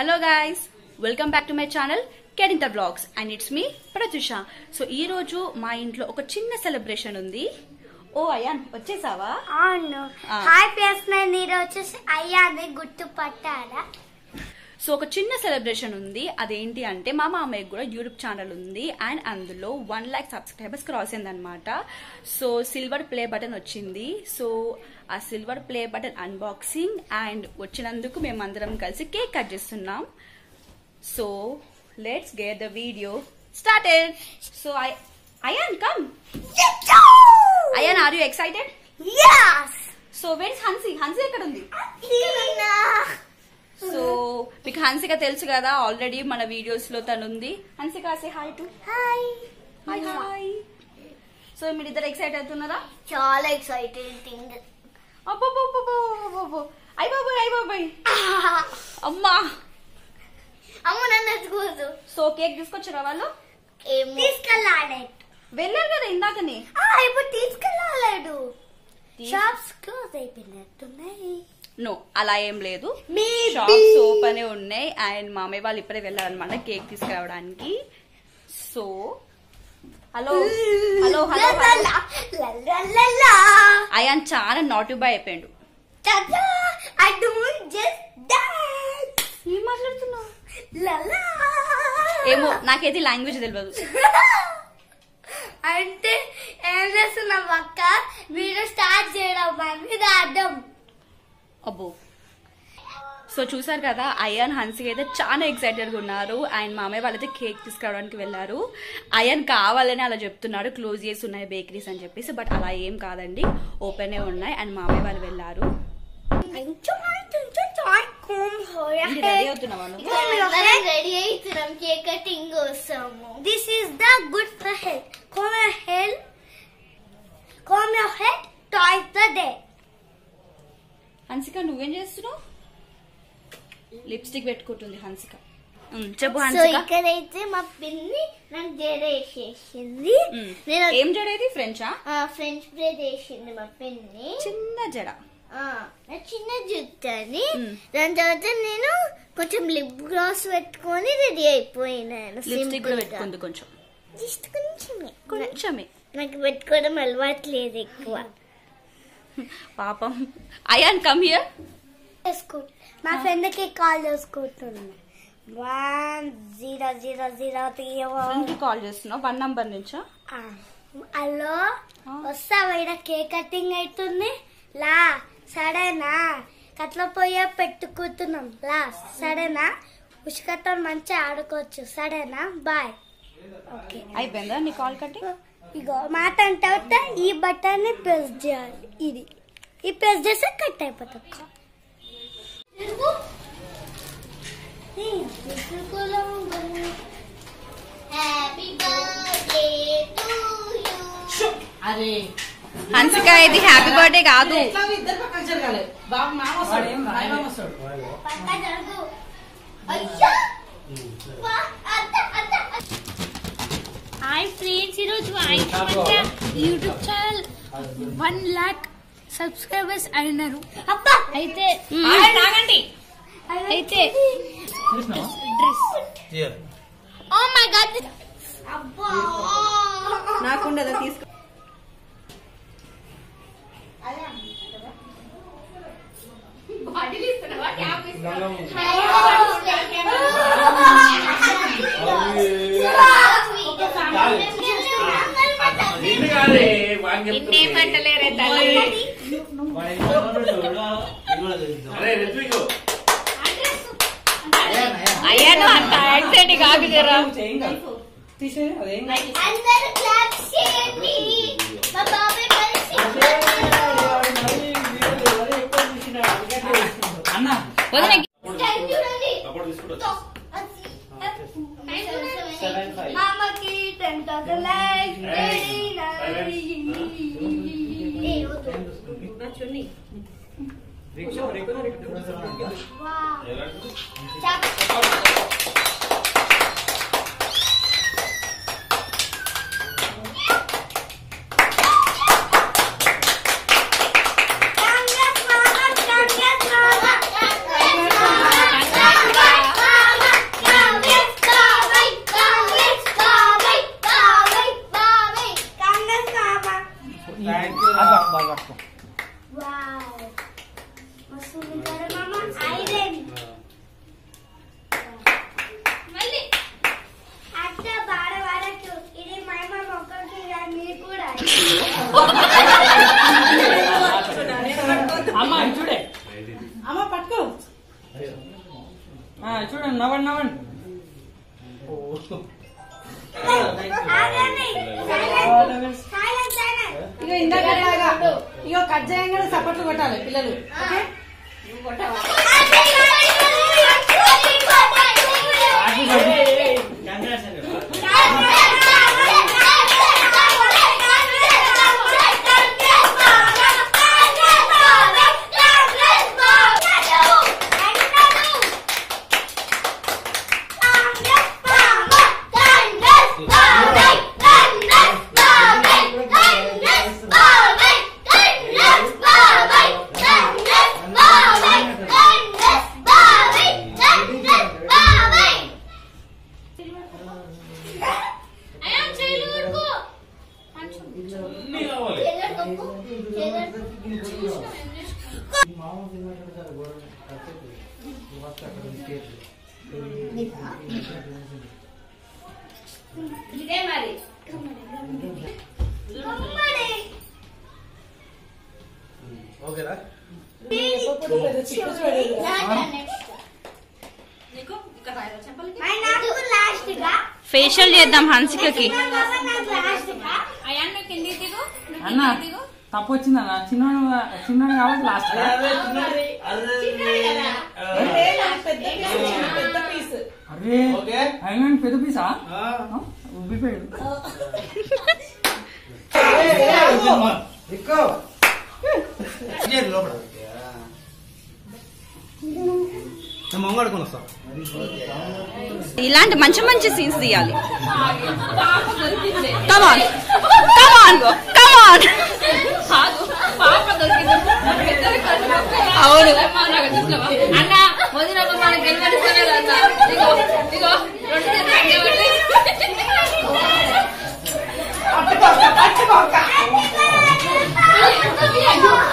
Hello guys welcome back to my channel కెడింత blogs and it's me Pratyusha so ఈ రోజు మా ఇంట్లో ఒక చిన్న సెలబ్రేషన్ ఉంది ఓ అయాన్ వచ్చేసావా అవును ఆ. హాయ్ ప్లస్ మీరు వచ్చేసి అయ్యాది గుర్తుపట్టారా సో ఒక చిన్న సెలబ్రేషన్ ఉంది అదేంటి అంటే మా మామయ్యకి కూడా యూట్యూబ్ ఛానల్ ఉంది అండ్ అందులో వన్ ల్యాక్ సబ్స్క్రైబర్స్ క్రాస్ అయిందనమాట సో సిల్వర్ ప్లే బటన్ వచ్చింది సో ఆ silver play button unboxing and వచ్చినందుకు మేమందరం కలిసి కేక్ కట్ చేస్తున్నాం so let's get the video started so I Ayaan come Ayaan are you excited Yes! So waits Hansi Hansi ఎక్కడ ఉంది సో మీకు హన్సిక తెలుసు కదా ఆల్రెడీ మన వీడియోస్ లో తను ఉంది Hansika say hi to hi hi hi so మీరు ఇద్దరు ఎక్సైట్ అవుతున్నారా చాలా ఎక్సైటెడ్ థింగ్ అబ్బబ్బబ్బబ్బబ్బబ్బబ్బ. అయ్ బాబాయ్ అయ్ బాబాయ్ అమ్మా అమ్మ నన్ను ఎత్తుకోదు సో కేక్ తీసుకొచ్చారా వాళ్ళు ఏమో తీసుకెళ్ళాడు వెళ్ళారు కదా ఇందాకనే ఇప్పుడు తీసుకెళ్ళాడు షాప్స్ క్లోజ్ అయిపోయినట్టున్నాయి నో అలా ఏం లేదు Maybe. షాప్స్ ఓపెన్ ఉన్నాయి అండ్ మామయ్య వాళ్ళు ఇప్పుడే వెళ్ళారనమాట కేక్ తీసుకురావడానికి so hello hello hello Ayaan చాలా నాటు బాయ్ అయిపోయాడు I don't just dance. ఏం మాట్లాడుతున్నావు La la. ఏమో నాకైతే లాంగ్వేజ్ తెలియదు అంటే ఏం చేస్తున్నాం అక్క వీడియో స్టార్ట్ చేయడం మీద అర్థం అబ్బో సో చూసారు కదా అయాన్ హన్సిక అయితే చాలా ఎక్సైటెడ్ గా ఉన్నారు అండ్ మామయ్య వాళ్ళైతే కేక్ తీసుకురావడానికి వెళ్ళారు అయాన్ కావాలని అలా చెప్తున్నాడు క్లోజ్ చేసి ఉన్నాయి బేకరీస్ అని చెప్పేసి బట్ అలా ఏం కాదండి ఓపెన్ ఉన్నాయి అండ్ మామయ్య వాళ్ళు వెళ్ళారు ఏంటి రెడీ అవుతున్నావా నువ్వు రెడీ అవుతున్నాం కేక్ కటింగ్ కోసము this is the good for health comb your health comb your head toys the day Hansika నువ్వేం చేస్తున్నావు లిప్స్టిక్ పెట్టుకుంటుంది హన్సిక ఉమ్, చెప్పు సో హన్సిక ఇక్కడైతే మా పిన్ని నాకు జడ వేసేసింది ఉమ్. నేను ఏం జడేది ఫ్రెంచా ఫ్రెంచ్ బ్రేడ్ వేసింది మా పిన్ని చిన్న జడ ఆ, నా చిన్న జుట్టు అని మ్. దాని తర్వాత నేను కొంచెం లిప్ గ్లాస్ పెట్టుకొని రెడీ అయిపోయినాను లిప్స్టిక్ కూడా పెట్టుకుంది కొంచెం జస్ట్ కొంచెమే కొంచెమే నాకు పెట్టుకోవడం అలవాటు లేదు ఎక్కువ పాపం అయాన్ కమ్ హియర్ చేసుకో మా ఫ్రెండ్ కి కాల్ చేసుకుంటున్నా one zero zero zero three friend call చేస్తున్నావు వన్ నంబర్ నుంచా హలో ఆ. వస్తావా ఈడ కేక్ కటింగ్ అవుతుంది లా సరేనా కట్ల పొయ్య పెట్టుకుంటున్నాం లా సరేనా ఉష్కతో మంచిగా ఆడుకోవచ్చు సరేనా బాయ్ ఓకే అయిపోయిందా నీ కాల్ కట్టి ఇగో మాట అంటే ఈ బటన్ ప్రెస్ చేయాలి ఇది ఈ ప్రెస్ చేస్తే కట్ అయిపోతుంది హ్యాపీ బర్త్డే టు యూ అరే హన్సిక ఇది హ్యాపీ బర్త్డే కాదు ఎట్లా ఇద్దరు పక్కన జరగాలి బాబు మామ వస్తాడు మామ వస్తాడు పక్క జరుగు అయ్యా వా, అత్త, అత్త, అత్త. హాయ్ ఫ్రెండ్స్ ఈరోజు మా ఇంటి మధ్య YouTube channel one lakh subscribers అయినారు అబ్బా అయితే నాగండి అయితే Here. ఓ మై గాడ్ అబ్బా నాకుండదా తీసుకో నిన్ను కాదే, వాడిని చెప్తుంది. అరే, రిత్విక్. అయ్యాను అంత యాక్సెంట్ కాదు జరా తీసే అదేం కాదు. అందరూ క్లాప్ చేయండి మా బాబాయ్ కలిసి అన్న టైం చూడండి అప్పుడు తీసుకుంటా. Seven five. మామకి ten thousand likes Congrats, mama! Congrats, mama! సరే మామ ఐరన్ మళ్ళీ అట్ట బాడ వాడచ్చు ఇది మా మామ ఒక్కరికి కాదు, మీరు కూడా అమ్మ ఇది చూడే అమ్మ పట్టుకో ఆ, చూడండి నవ్వండి నవ్వండి ఆగండి. సైలెంట్. Silent, silent. ఇక ఇందాక లాగా ఇక కట్ చేయగానే సపోర్ట్లు కొట్టాలి పిల్లలు ఓకే అయ్యా చేయలు ఊరుకో అన్నీ కావాలి ఇదే మరి ఓకేనా నీకు ఇక్కడ రాయరా చెప్పాలి నాకు లాస్ట్ గా ఫేషియల్ చేద్దాం హన్సికకి నాకు లాస్ట్ గా అయ్యా నువ్వు కిందికి దిగు నువ్వు అన్న కిందికి దిగు తప్పు వచ్చింది అన్న చిన్నోడు చిన్నోడు కాబట్టి లాస్ట్ అరే ఓకే అయినా పెద్ద పీసా ఉబ్బిపోయాడు మంగడుకొని వస్తాం ఇలాంటి మంచి మంచి సీన్స్ తీయాలి కమాన్ కమాన్ కమాన్ అవును అన్న వదిన మనకి గెలవడిస్తలేదు అన్న ఇగో ఇగో రెండు చేతులు అడ్డం పెట్టి.